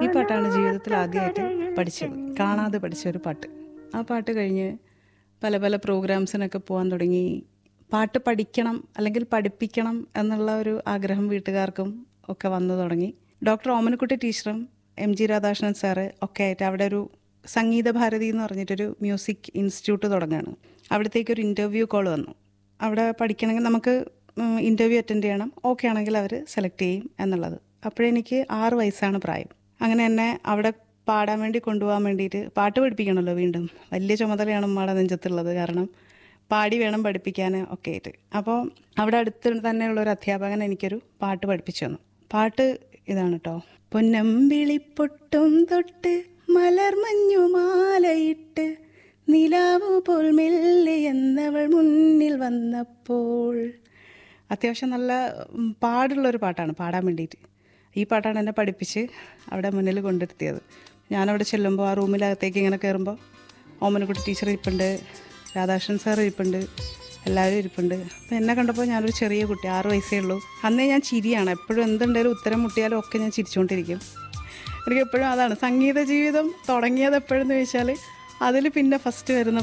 ഈ പാട്ടാണ് ജീവിതത്തിൽ ആദ്യമായിട്ട് പഠിച്ചത് കാണാതെ പഠിച്ച ഒരു പാട്ട് ആ പാട്ട് കഴിഞ്ഞ് പല പല പ്രോഗ്രാംസിനൊക്കെ പോകാൻ തുടങ്ങി പാട്ട് പഠിക്കണം അല്ലെങ്കിൽ പഠിപ്പിക്കണം എന്നുള്ള ഒരു ആഗ്രഹം വീട്ടുകാർക്കും ഒക്കെ വന്നു തുടങ്ങി ഡോക്ടർ ഓമനക്കുട്ടി ടീച്ചറും എം ജി രാധാകൃഷ്ണൻ സാറ് ഒക്കെ ആയിട്ട് അവിടെ ഒരു സംഗീത ഭാരതി എന്ന് പറഞ്ഞിട്ടൊരു മ്യൂസിക് ഇൻസ്റ്റിറ്റ്യൂട്ട് തുടങ്ങുകയാണ് അവിടത്തേക്ക് ഒരു ഇൻ്റർവ്യൂ കോൾ വന്നു അവിടെ പഠിക്കണമെങ്കിൽ നമുക്ക് ഇൻ്റർവ്യൂ അറ്റൻഡ് ചെയ്യണം ഓക്കെ ആണെങ്കിൽ അവർ സെലക്ട് ചെയ്യും എന്നുള്ളത് അപ്പോഴെനിക്ക് ആറ് വയസ്സാണ് പ്രായം അങ്ങനെ എന്നെ അവിടെ പാടാൻ വേണ്ടി കൊണ്ടുപോകാൻ വേണ്ടിയിട്ട് പാട്ട് പഠിപ്പിക്കണമല്ലോ വീണ്ടും വലിയ ചുമതലയാണ് ഉമ്മയുടെ നെഞ്ചത്തുള്ളത് കാരണം പാടി വേണം പഠിപ്പിക്കാൻ ഒക്കെ ആയിട്ട് അപ്പോൾ അവിടെ അടുത്ത് തന്നെയുള്ള ഒരു അധ്യാപകൻ എനിക്കൊരു പാട്ട് പഠിപ്പിച്ചു തന്നു പാട്ട് ഇതാണ് കേട്ടോ പൊന്നമ്പിളിപ്പൊട്ടും തൊട്ട് മലർമഞ്ഞുമാലയിട്ട് നിലാവു പോൽ മെല്ലെ എന്നവൾ മുന്നിൽ വന്നപ്പോൾ അത്യാവശ്യം നല്ല ഉം, പാടുള്ളൊരു പാട്ടാണ് പാടാൻ വേണ്ടിയിട്ട് ഈ പാട്ടാണ് എന്നെ പഠിപ്പിച്ച് അവിടെ മുന്നിൽ കൊണ്ടിരുത്തിയത് ഞാനവിടെ ചെല്ലുമ്പോൾ ആ റൂമിനകത്തേക്ക് ഇങ്ങനെ കയറുമ്പോൾ ഓമനക്കുട്ടി ടീച്ചർ ഇരിപ്പുണ്ട് രാധാകൃഷ്ണൻ സാർ ഇരിപ്പുണ്ട് എല്ലാവരും ഇരിപ്പുണ്ട് അപ്പോൾ എന്നെ കണ്ടപ്പോൾ ഞാനൊരു ചെറിയ കുട്ടി ആറ് വയസ്സേ ഉള്ളൂ അന്നേ ഞാൻ ചിരിയാണ് എപ്പോഴും എന്തുണ്ടെങ്കിലും ഉത്തരം മുട്ടിയാലും ഒക്കെ ഞാൻ ചിരിച്ചുകൊണ്ടിരിക്കും എനിക്ക് എപ്പോഴും അതാണ് സംഗീത ജീവിതം തുടങ്ങിയത് എപ്പോഴെന്ന് ചോദിച്ചാൽ അതിൽ പിന്നെ ഫസ്റ്റ് വരുന്ന